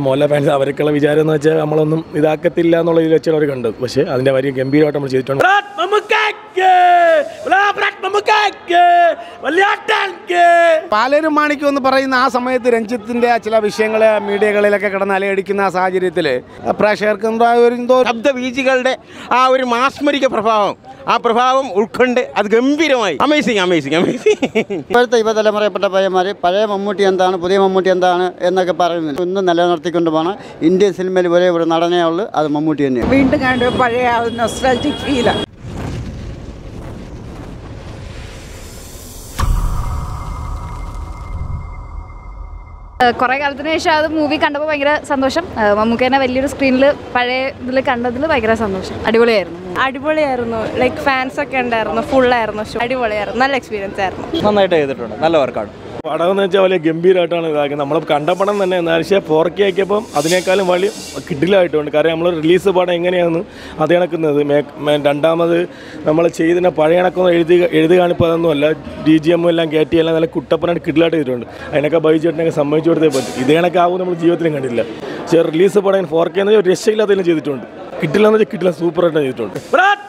Mohanlal fans അവർക്കുള്ള വിചാരം എന്ന് വെച്ചാൽ നമ്മളൊന്നും ഇതാക്കത്തില്ല എന്നുള്ള ഇതിൽ വെച്ചാണ് അവർ കണ്ടത് പക്ഷേ അതിൻ്റെ വരി ഗംഭീരമായിട്ട് നമ്മൾ ചെയ്തിട്ടുണ്ട് പാലേരും മാണിക്യം എന്ന് പറയുന്ന ആ സമയത്ത് രഞ്ജിത്തിന്റെ ആ ചില വിഷയങ്ങൾ മീഡിയകളിലൊക്കെ കിടന്ന് അലയടിക്കുന്ന ആ സാഹചര്യത്തിൽ പ്രേക്ഷകർക്ക് എന്തോ ഒരു എന്തോ ശബ്ദവീചികളുടെ ആ ഒരു മാസ്മരിക പ്രഭാവം ആ പ്രഭാവം ഉൾക്കൊണ്ട് അത് ഗംഭീരമായി അമേസിങ് അമേസിങ് അമേസിങ് ഇപ്പോഴത്തെ യുവതലമുറയിൽപ്പെട്ട പയ്യന്മാർ പഴയ മമ്മൂട്ടി എന്താണ് പുതിയ മമ്മൂട്ടി എന്താണ് എന്നൊക്കെ പറയുന്നില്ല ഇന്ന് നിലനിർത്തിക്കൊണ്ട് പോകണം ഇന്ത്യൻ സിനിമയിൽ ഒരേ ഒരു നടനേ ഉള്ളൂ അത് മമ്മൂട്ടി തന്നെയാണ് വീണ്ടും കണ്ട് പഴയ നൊസ്റ്റാൾജിക് ഫീലാണ് കുറേ കാലത്തിന് ശേഷം അത് മൂവി കണ്ടപ്പോൾ ഭയങ്കര സന്തോഷം ഏഹ് മമ്മൂക്കേനെ വലിയൊരു സ്ക്രീനിൽ പഴയ ഇതിൽ കണ്ടതിൽ ഭയങ്കര സന്തോഷം അടിപൊളിയായിരുന്നു അടിപൊളിയായിരുന്നു ലൈക്ക് ഫാൻസ് ഒക്കെ ഉണ്ടായിരുന്നു ഫുള്ളായിരുന്നു ഷോ അടിപൊളിയായിരുന്നു നല്ല എക്സ്പീരിയൻസ് ആയിരുന്നു നന്നായിട്ട് ചെയ്തിട്ടുണ്ട് നല്ല വർക്കാണ് പടം എന്ന് വെച്ചാൽ വലിയ ഗംഭീരമായിട്ടാണ് ഇതാക്കുന്നത് നമ്മൾ കണ്ട പടം തന്നെ എന്നാൽ പക്ഷേ ഫോർ കെ ആക്കിയപ്പം അതിനേക്കാളും വലിയ കിഡിലായിട്ടുണ്ട് കാരണം നമ്മൾ റിലീസ് പടം എങ്ങനെയാണ് അത് കണക്കുന്നത് രണ്ടാമത് നമ്മൾ ചെയ്തതിനെ പഴയ കണക്കൊന്നും എഴുതി എഴുതി കാണിപ്പോൾ അതൊന്നുമല്ല ഡി ജി എമ്മും എല്ലാം കയറ്റി എല്ലാം നല്ല കുട്ടപ്പനായിട്ട് കിഡിലായിട്ട് ചെയ്തിട്ടുണ്ട് അതിനൊക്കെ ബൈചേട്ടനൊക്കെ സമ്മതിച്ചു കൊടുത്തേ പറ്റും ഇതേ കണക്കാവും നമ്മൾ ജീവിതത്തിലും കണ്ടില്ല പക്ഷേ റിലീസ് പടം ഫോർ കെ എന്ന് രക്ഷയില്ലാത്തതിലും ചെയ്തിട്ടുണ്ട് കിട്ടില്ലെന്ന് വെച്ചാൽ കിട്ടില്ല സൂപ്പറായിട്ട് ചെയ്തിട്ടുണ്ട്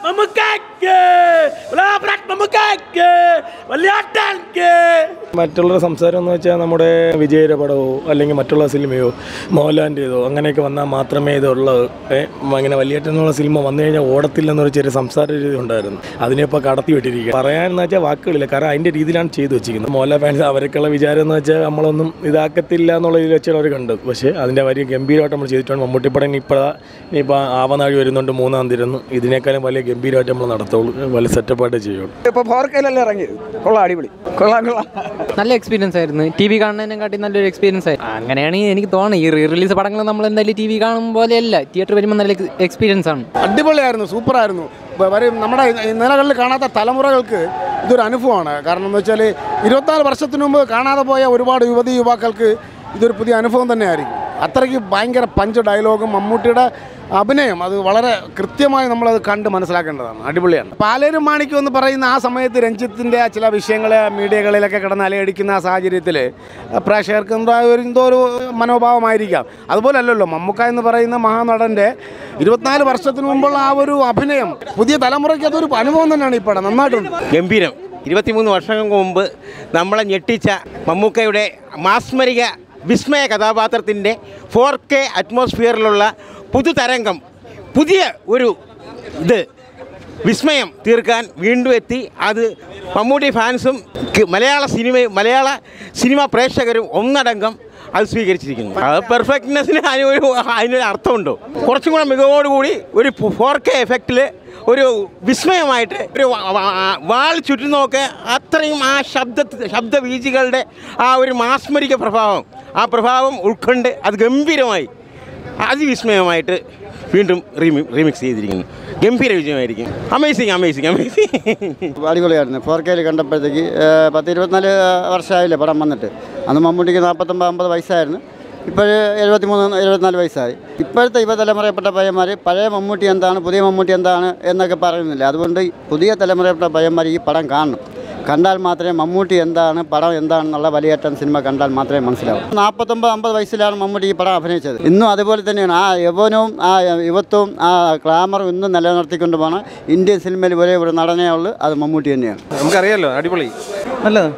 മറ്റുള്ള സംസാരം എന്ന് വെച്ചാൽ നമ്മുടെ വിജയുടെ പടമോ അല്ലെങ്കിൽ മറ്റുള്ള സിനിമയോ മോഹൻലാലിൻ്റെതോ അങ്ങനെയൊക്കെ വന്നാൽ മാത്രമേ ഇതുള്ളൂ ഏ, അങ്ങനെ വലിയേറ്റെന്നുള്ള സിനിമ വന്നു കഴിഞ്ഞാൽ ഓടത്തില്ലെന്നൊരു ചെറിയ സംസാര രീതി ഉണ്ടായിരുന്നു അതിനെപ്പോൾ കടത്തി വിട്ടിരിക്കുക പറയാനെന്ന് വെച്ചാൽ വാക്കുകളില്ല കാരണം അതിൻ്റെ രീതിയിലാണ് ചെയ്തു വെച്ചിരിക്കുന്നത് മോഹൻലാൽ ഫാൻസ് അവർക്കുള്ള വിചാരം എന്ന് വെച്ചാൽ നമ്മളൊന്നും ഇതാക്കത്തില്ല എന്നുള്ള ഇതിൽ വെച്ചാണ് അവർ കണ്ടത് പക്ഷേ അതിൻ്റെ വരി ഗംഭീരമായിട്ട് നമ്മൾ ചെയ്തിട്ടുണ്ട് മമ്മൂട്ടി പടം ഇപ്പോൾ ഇനിയിപ്പോൾ ആവനാഴി വരുന്നുണ്ട് മൂന്നാം തീയതി ഇതിനേക്കാളും വലിയ ഗംഭീരമായിട്ട് നമ്മൾ നടത്തുള്ളൂ വലിയ സെറ്റപ്പായിട്ട് ചെയ്യുള്ളൂ ഇപ്പോൾ ഫോർക്കയിലല്ലേ ഇറങ്ങിയത് കൊള്ളാം അടിപൊളി കൊള്ളാം കൊള്ളാം നല്ല എക്സ്പീരിയൻസ് ആയിരുന്നു ടി വി കാണുന്നതിനെക്കാട്ടി നല്ലൊരു എക്സ്പീരിയൻസ് ആയിരുന്നു അങ്ങനെയാണെങ്കിൽ എനിക്ക് തോന്നുന്നു ഈ റീ റിലീസ് പടങ്ങൾ നമ്മൾ എന്തായാലും ടി വി കാണും പോലെയല്ല തിയേറ്റർ വരുമ്പോൾ നല്ല എക്സ്പീരിയൻസ് ആണ് അടിപൊളിയായിരുന്നു സൂപ്പറായിരുന്നു വ- വരും നമ്മുടെ നിലകളിൽ കാണാത്ത തലമുറകൾക്ക് ഇതൊരു അനുഭവമാണ് കാരണം എന്ന് വെച്ചാൽ ഇരുപത്തിനാല് വർഷത്തിന് മുമ്പ് കാണാതെ പോയ ഒരുപാട് യുവതി യുവാക്കൾക്ക് ഇതൊരു പുതിയ അനുഭവം തന്നെയായിരിക്കും അത്രയ്ക്ക് ഭയങ്കര പഞ്ച് ഡയലോഗും മമ്മൂട്ടിയുടെ അഭിനയം അത് വളരെ കൃത്യമായി നമ്മളത് കണ്ട് മനസ്സിലാക്കേണ്ടതാണ് അടിപൊളിയാണ് പാലേരും മാണിക്യം എന്ന് പറയുന്ന ആ സമയത്ത് രഞ്ജിത്തിൻ്റെ ആ ചില വിഷയങ്ങൾ മീഡിയകളിലൊക്കെ കിടന്ന് അലയടിക്കുന്ന ആ സാഹചര്യത്തിൽ പ്രേക്ഷകർക്ക് എന്തോ ഒരു എന്തോ ഒരു മനോഭാവമായിരിക്കാം അതുപോലെ അല്ലല്ലോ മമ്മൂക്ക എന്ന് പറയുന്ന മഹാനടൻ്റെ ഇരുപത്തിനാല് വർഷത്തിന് മുമ്പുള്ള ആ ഒരു അഭിനയം പുതിയ തലമുറയ്ക്ക് അതൊരു അനുഭവം തന്നെയാണ് ഈ പടം നന്നായിട്ടുണ്ട് ഗംഭീരം ഇരുപത്തിമൂന്ന് വർഷങ്ങൾക്ക് മുമ്പ് നമ്മളെ ഞെട്ടിച്ച മമ്മൂക്കയുടെ മാസ്മരിക വിസ്മയ കഥാപാത്രത്തിൻ്റെ ഫോർ കെ അറ്റ്മോസ്ഫിയറിലുള്ള പുതുതരംഗം പുതിയ ഒരു ഇത് വിസ്മയം തീർക്കാൻ വീണ്ടും എത്തി അത് മമ്മൂട്ടി ഫാൻസും ക- മലയാള സിനിമയും മലയാള സിനിമ പ്രേക്ഷകരും ഒന്നടങ്കം അത് സ്വീകരിച്ചിരിക്കുന്നു അത് പെർഫെക്റ്റ്നെസ്സിന് അതിനൊരു അതിനൊരു അർത്ഥമുണ്ടോ കുറച്ചും കൂടെ മികവോടുകൂടി ഒരു ഫോർ കെ എഫക്റ്റിൽ ഒരു വിസ്മയമായിട്ട് ഒരു വ- വ- വാൾ ചുറ്റുന്നോക്ക് അത്രയും ആ ശബ്ദ ശബ്ദവീചികളുടെ ആ ഒരു മാസ്മരിക പ്രഭാവം ആ പ്രഭാവം ഉൾക്കൊണ്ട് അത് ഗംഭീരമായി അതിവിസ്മയമായിട്ട് വീണ്ടും റീമി റീമിക്സ് ചെയ്തിരിക്കുന്നു ഗംഭീര വിജയമായിരിക്കും അമേസിങ് അമേസിങ് അമേസിങ് അടിപൊളിയായിരുന്നു ഫോർ കെയിൽ കണ്ടപ്പോഴത്തേക്ക് ഏഹ്, പത്ത് ഇരുപത്തിനാല് വർഷമായില്ലേ പടം വന്നിട്ട് അന്ന് മമ്മൂട്ടിക്ക് നാൽപ്പത്തൊമ്പത് അമ്പത് വയസ്സായിരുന്നു ഇപ്പോൾ എഴുപത്തിമൂന്ന് എഴുപത്തിനാല് വയസ്സായി ഇപ്പോഴത്തെ യുവതലമുറയിൽപ്പെട്ട പയ്യന്മാർ പഴയ മമ്മൂട്ടി എന്താണ് പുതിയ മമ്മൂട്ടി എന്താണ് എന്നൊക്കെ പറയുന്നില്ല അതുകൊണ്ട് പുതിയ തലമുറയിൽപ്പെട്ട പയ്യന്മാർ ഈ പടം കാണണം കണ്ടാൽ മാത്രമേ മമ്മൂട്ടി എന്താണ് പടം എന്താണെന്നുള്ള വലിയേറ്റം സിനിമ കണ്ടാൽ മാത്രമേ മനസ്സിലാവൂ നാൽപ്പത്തൊമ്പത് അമ്പത് വയസ്സിലാണ് മമ്മൂട്ടി ഈ പടം അഭിനയിച്ചത് ഇന്നും അതുപോലെ തന്നെയാണ് ആ യൗവനവും ആ യുവത്വവും ആ ക്ലാമറും ഇന്നും നിലനിർത്തിക്കൊണ്ട് പോകണം ഇന്ത്യൻ സിനിമയിൽ ഒരേ ഒരു നടനേ ഉള്ളൂ അത് മമ്മൂട്ടി തന്നെയാണ് നമുക്കറിയാലോ അടിപൊളി നല്ലത്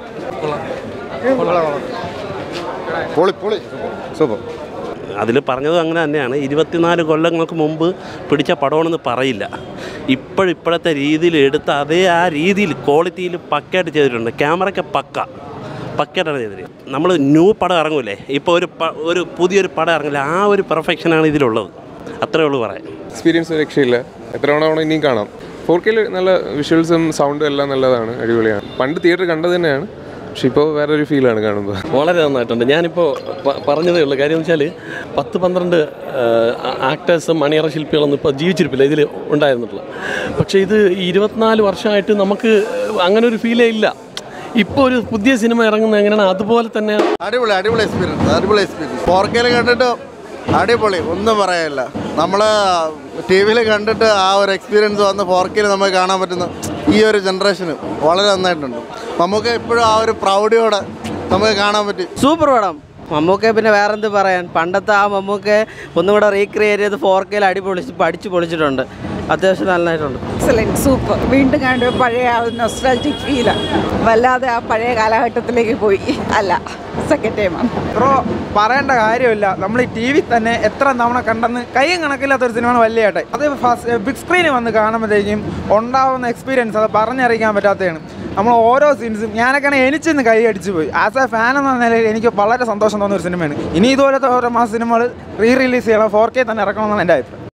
പൊളി പൊളി സൂപ്പർ അതിൽ പറഞ്ഞത് അങ്ങനെ തന്നെയാണ് ഇരുപത്തിനാല് കൊല്ലങ്ങൾക്ക് മുമ്പ് പിടിച്ച പടമാണെന്ന് പറയില്ല ഇപ്പോഴിപ്പോഴത്തെ രീതിയിൽ എടുത്ത അതേ ആ രീതിയിൽ ക്വാളിറ്റിയിൽ പക്കയായിട്ട് ചെയ്തിട്ടുണ്ട് ക്യാമറയ്ക്ക് പക്ക പക്കയായിട്ടാണ് ചെയ്തിരിക്കുന്നത് നമ്മൾ ന്യൂ പടം ഇറങ്ങൂലേ ഇപ്പോൾ ഒരു പ- ഒരു പുതിയൊരു പടം ഇറങ്ങില്ല ആ ഒരു പെർഫെക്ഷനാണ് ഇതിലുള്ളത് അത്രേ ഉള്ളൂ പറയാൻ എക്സ്പീരിയൻസ് രക്ഷയില്ല എത്ര തവണ വേണം ഇനിയും കാണാം ഫോർ കെയിൽ നല്ല വിഷ്വൽസും സൗണ്ടും എല്ലാം നല്ലതാണ് അടിപൊളിയാണ് പണ്ട് തിയേറ്റർ കണ്ടത് തന്നെയാണ് പക്ഷെ ഇപ്പോൾ വേറൊരു ഫീലാണ് കാണുമ്പോൾ വളരെ നന്നായിട്ടുണ്ട് ഞാനിപ്പോൾ പറഞ്ഞതേ ഉള്ളൂ കാര്യം എന്ന് വെച്ചാൽ പത്ത് പന്ത്രണ്ട് ആക്ടേഴ്സും മണിയറ ശില്പികളൊന്നും ഇപ്പോൾ ജീവിച്ചിരിപ്പില്ല ഇതിൽ ഉണ്ടായിരുന്നിട്ടുള്ള പക്ഷേ ഇത് ഈ ഇരുപത്തിനാല് വർഷമായിട്ട് നമുക്ക് അങ്ങനെ ഒരു ഫീലേ ഇല്ല ഇപ്പോൾ ഒരു പുതിയ സിനിമ ഇറങ്ങുന്നത് എങ്ങനെയാണ് അതുപോലെ തന്നെ അടിപൊളി അടിപൊളി എക്സ്പീരിയൻസ് അടിപൊളി എക്സ്പീരിയൻസ് ഫോർ കെയിൽ കണ്ടിട്ട് അടിപൊളി ഒന്നും പറയാനില്ല നമ്മൾ ടി വിയിൽ കണ്ടിട്ട് ആ ഒരു എക്സ്പീരിയൻസ് വന്ന് ഫോർ കെയിൽ നമുക്ക് കാണാൻ പറ്റുന്ന ഈ ഒരു ജനറേഷന് വളരെ നന്നായിട്ടുണ്ട് നമുക്ക് ഇപ്പോഴും ആ ഒരു പ്രൗഢിയോടെ നമുക്ക് കാണാൻ പറ്റി സൂപ്പർ പടം മമ്മൂക്കെ പിന്നെ വേറെന്ത് പറയാൻ പണ്ടത്തെ ആ മമ്മൂക്കെ ഒന്നും കൂടെ റീക്രിയേറ്റ് ചെയ്ത് ഫോർ കെയിൽ അടിപൊളിച്ച് പഠിച്ച് പൊളിച്ചിട്ടുണ്ട് അത്യാവശ്യം നല്ലതായിട്ടുണ്ട് എക്സലൻറ്റ് സൂപ്പർ വീണ്ടും കാണുമ്പോൾ പഴയ ആ നൊസ്റ്റാൾജിക് ഫീലാണ് വല്ലാതെ ആ പഴയ കാലഘട്ടത്തിലേക്ക് പോയി അല്ല സെക്കൻഡ് ടൈമാണ് ബ്രോ പറയേണ്ട കാര്യമില്ല നമ്മൾ ഈ ടി വി തന്നെ എത്ര തവണ കണ്ടെന്ന് കൈയും കണക്കില്ലാത്ത ഒരു സിനിമയാണ് വലിയ ഏട്ടായി അത് ഫസ്റ്റ് ബിഗ് സ്ക്രീനിൽ വന്ന് കാണുമ്പോഴത്തേക്കും ഉണ്ടാവുന്ന എക്സ്പീരിയൻസ് അത് പറഞ്ഞറിയിക്കാൻ പറ്റാത്തതാണ് നമ്മൾ ഓരോ സീൻസും ഞാനൊക്കെ എനിച്ചിന്ന് കൈ അടിച്ചു പോയി ആസ് എ ഫാൻ എന്ന നിലയിൽ എനിക്ക് വളരെ സന്തോഷം തോന്നുന്ന ഒരു സിനിമയാണ് ഇനി ഇതുപോലത്തെ ഓരോ മാസ സിനിമകൾ റീ റിലീസ് ചെയ്യണം ഫോർ കെ തന്നെ ഇറക്കണമെന്നാണ് എൻ്റെ അഭിപ്രായം